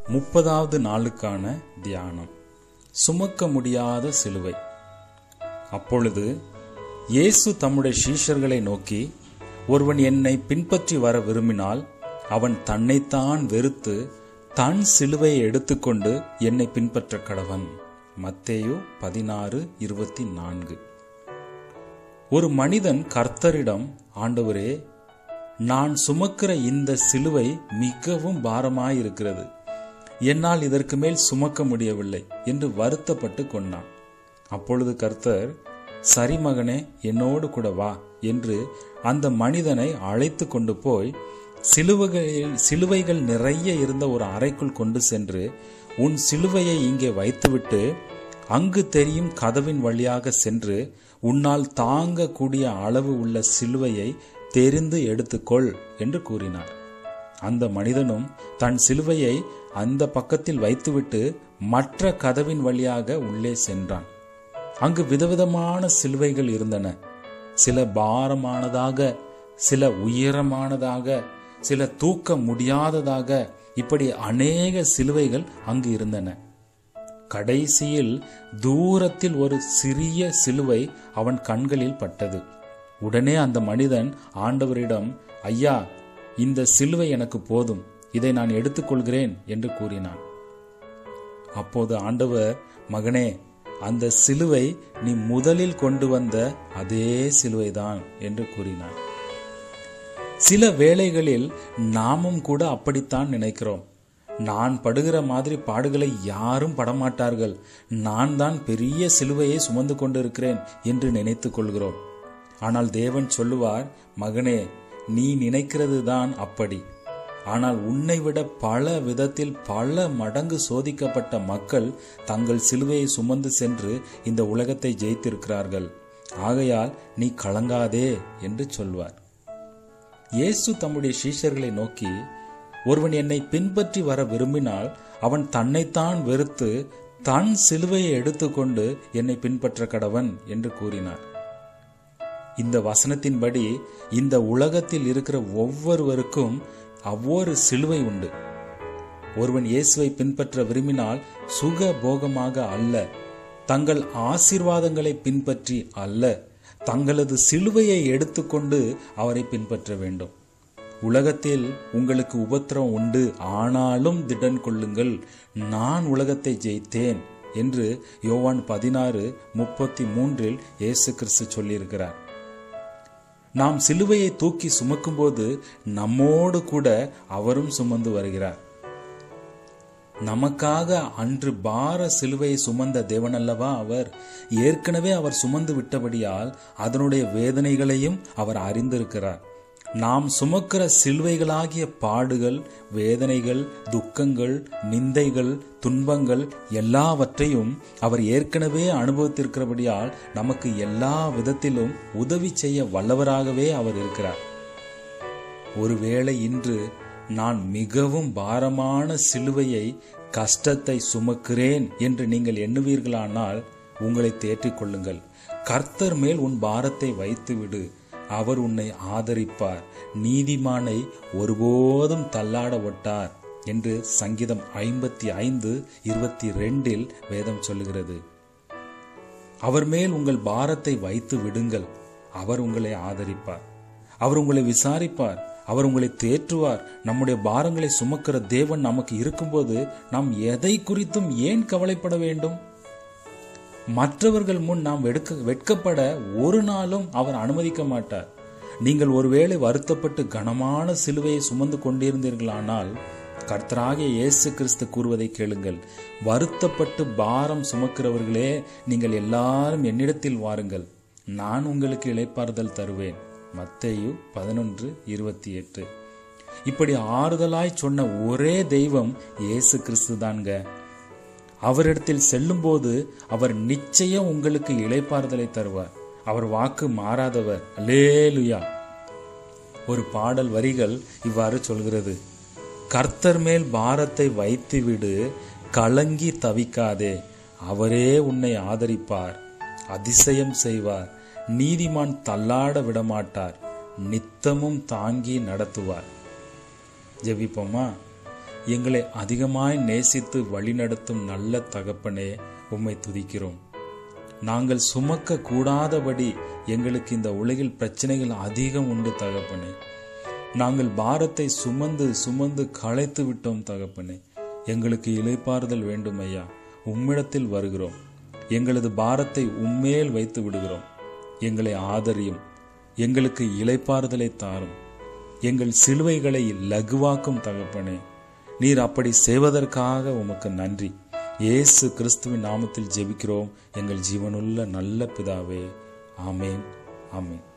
முப்பதாவது நாளுக்கான தியானம் சுமக்க முடியாத சிலுவை அப்பொழுது இயேசு தம்முடைய சீஷர்களை நோக்கி ஒருவன் என்னை பின்பற்றி வர விரும்பினால் அவன் தன்னைத்தான் வெறுத்து தன் சிலுவையை எடுத்துக்கொண்டு என்னை பின்பற்ற கடவன் மத்தேயு பதினாறு இருபத்தி நான்கு ஒரு மனிதன் கர்த்தரிடம் ஆண்டவரே நான் சுமக்கிற இந்த சிலுவை மிகவும் பாரமாயிருக்கிறது என்னால் இதற்கு மேல் சுமக்க முடியவில்லை என்று வருத்தப்பட்டு கொண்டான் அப்பொழுது கர்த்தர் சரி மகனே என்னோடு கூட வா என்று அந்த மனிதனை அழைத்து கொண்டு போய் சிலுவைகளில் சிலுவைகள் நிறைய இருந்த ஒரு அறைக்குள் கொண்டு சென்று உன் சிலுவையை இங்கே வைத்துவிட்டு அங்கு தெரியும் கதவின் வழியாக சென்று உன்னால் தாங்கக்கூடிய அளவு உள்ள சிலுவையை தெரிந்து எடுத்துக்கொள் என்று கூறினார் அந்த மனிதனும் தன் சிலுவையை அந்த பக்கத்தில் வைத்துவிட்டு மற்ற கதவின் வழியாக உள்ளே சென்றான் அங்கு விதவிதமான சிலுவைகள் இருந்தன சில பாரமானதாக சில உயரமானதாக சில தூக்க முடியாததாக இப்படி அநேக சிலுவைகள் அங்கு இருந்தன கடைசியில் தூரத்தில் ஒரு சிறிய சிலுவை அவன் கண்களில் பட்டது உடனே அந்த மனிதன் ஆண்டவரிடம் ஐயா இந்த சிலுவை எனக்கு போதும் இதை நான் எடுத்துக்கொள்கிறேன் என்று கூறினான் அப்போது ஆண்டவர் மகனே அந்த சிலுவை நீ முதலில் கொண்டு வந்த அதே சிலுவைதான் என்று கூறினார் சில வேளைகளில் நாமும் கூட அப்படித்தான் நினைக்கிறோம் நான் படுகிற மாதிரி பாடுகளை யாரும் படமாட்டார்கள் நான் தான் பெரிய சிலுவையை சுமந்து கொண்டிருக்கிறேன் என்று நினைத்துக் கொள்கிறோம் ஆனால் தேவன் சொல்லுவார் மகனே நீ நினைக்கிறது தான் அப்படி ஆனால் உன்னை விட பல விதத்தில் பல மடங்கு சோதிக்கப்பட்ட மக்கள் தங்கள் சிலுவையை சுமந்து சென்று இந்த உலகத்தை ஜெயித்திருக்கிறார்கள் ஆகையால் நீ கலங்காதே என்று சொல்வார் இயேசு தம்முடைய சீஷர்களை நோக்கி ஒருவன் என்னை பின்பற்றி வர விரும்பினால் அவன் தன்னைத்தான் வெறுத்து தன் சிலுவையை எடுத்துக்கொண்டு என்னை பின்பற்ற கடவன் என்று கூறினார் இந்த வசனத்தின்படி இந்த உலகத்தில் இருக்கிற ஒவ்வொருவருக்கும் அவ்வொரு சிலுவை உண்டு ஒருவன் இயேசுவை பின்பற்ற விரும்பினால் சுக போகமாக அல்ல தங்கள் ஆசீர்வாதங்களை பின்பற்றி அல்ல தங்களது சிலுவையை எடுத்துக்கொண்டு அவரை பின்பற்ற வேண்டும் உலகத்தில் உங்களுக்கு உபத்திரம் உண்டு ஆனாலும் திடன் கொள்ளுங்கள் நான் உலகத்தை ஜெயித்தேன் என்று யோவான் பதினாறு முப்பத்தி மூன்றில் இயேசு கிறிஸ்து சொல்லியிருக்கிறார் நாம் சிலுவையை தூக்கி சுமக்கும்போது நம்மோடு கூட அவரும் சுமந்து வருகிறார் நமக்காக அன்று பார சிலுவையை சுமந்த தேவனல்லவா அவர் ஏற்கனவே அவர் சுமந்து விட்டபடியால் அதனுடைய வேதனைகளையும் அவர் அறிந்திருக்கிறார் நாம் சுமக்கிற சிலுவைகளாகிய பாடுகள் வேதனைகள் துக்கங்கள் நிந்தைகள் துன்பங்கள் எல்லாவற்றையும் அவர் ஏற்கனவே அனுபவித்திருக்கிறபடியால் நமக்கு எல்லா விதத்திலும் உதவி செய்ய வல்லவராகவே அவர் இருக்கிறார் ஒருவேளை இன்று நான் மிகவும் பாரமான சிலுவையை கஷ்டத்தை சுமக்கிறேன் என்று நீங்கள் எண்ணுவீர்களானால் உங்களை தேற்றிக் கொள்ளுங்கள் கர்த்தர் மேல் உன் பாரத்தை வைத்துவிடு அவர் உன்னை ஆதரிப்பார் நீதிமானை ஒருபோதும் தள்ளாட ஒட்டார் என்று சங்கீதம் ஐம்பத்தி ஐந்து இருபத்தி ரெண்டில் வேதம் சொல்லுகிறது அவர் மேல் உங்கள் பாரத்தை வைத்து விடுங்கள் அவர் உங்களை ஆதரிப்பார் அவர் உங்களை விசாரிப்பார் அவர் உங்களை தேற்றுவார் நம்முடைய பாரங்களை சுமக்கிற தேவன் நமக்கு இருக்கும்போது நாம் எதை குறித்தும் ஏன் கவலைப்பட வேண்டும் மற்றவர்கள் முன் நாம் வெட்க வெட்கப்பட ஒரு நாளும் அவர் அனுமதிக்க மாட்டார் நீங்கள் ஒருவேளை வருத்தப்பட்டு கனமான சிலுவையை சுமந்து கொண்டிருந்தீர்களானால் கர்த்தராகிய இயேசு கிறிஸ்து கூறுவதை கேளுங்கள் வருத்தப்பட்டு பாரம் சுமக்கிறவர்களே நீங்கள் எல்லாரும் என்னிடத்தில் வாருங்கள் நான் உங்களுக்கு இளைப்பாறுதல் தருவேன் மத்தேயு பதினொன்று இருபத்தி எட்டு இப்படி ஆறுதலாய் சொன்ன ஒரே தெய்வம் இயேசு கிறிஸ்து தான்க அவரிடத்தில் செல்லும்போது அவர் நிச்சயம் உங்களுக்கு இளைப்பாறுதலை தருவார் அவர் வாக்கு மாறாதவர் லேலுயா ஒரு பாடல் வரிகள் இவ்வாறு சொல்கிறது கர்த்தர் மேல் பாரத்தை வைத்துவிடு கலங்கி தவிக்காதே அவரே உன்னை ஆதரிப்பார் அதிசயம் செய்வார் நீதிமான் தள்ளாட விடமாட்டார் நித்தமும் தாங்கி நடத்துவார் ஜெபிப்போமா எங்களை அதிகமாய் நேசித்து வழிநடத்தும் நல்ல தகப்பனே உம்மை துதிக்கிறோம் நாங்கள் சுமக்க கூடாதபடி எங்களுக்கு இந்த உலகில் பிரச்சனைகள் அதிகம் உண்டு தகப்பனே நாங்கள் பாரத்தை சுமந்து சுமந்து களைத்து விட்டோம் தகப்பனே எங்களுக்கு இளைப்பாறுதல் வேண்டும் ஐயா உம்மிடத்தில் வருகிறோம் எங்களது பாரத்தை உம்மேல் வைத்து விடுகிறோம் எங்களை ஆதரியும் எங்களுக்கு இளைப்பாறுதலை தாரும் எங்கள் சிலுவைகளை லகுவாக்கும் தகப்பனே நீர் அப்படி செய்வதற்காக உமக்கு நன்றி இயேசு கிறிஸ்துவின் நாமத்தில் ஜெபிக்கிறோம் எங்கள் ஜீவனுள்ள நல்ல பிதாவே ஆமேன் ஆமேன்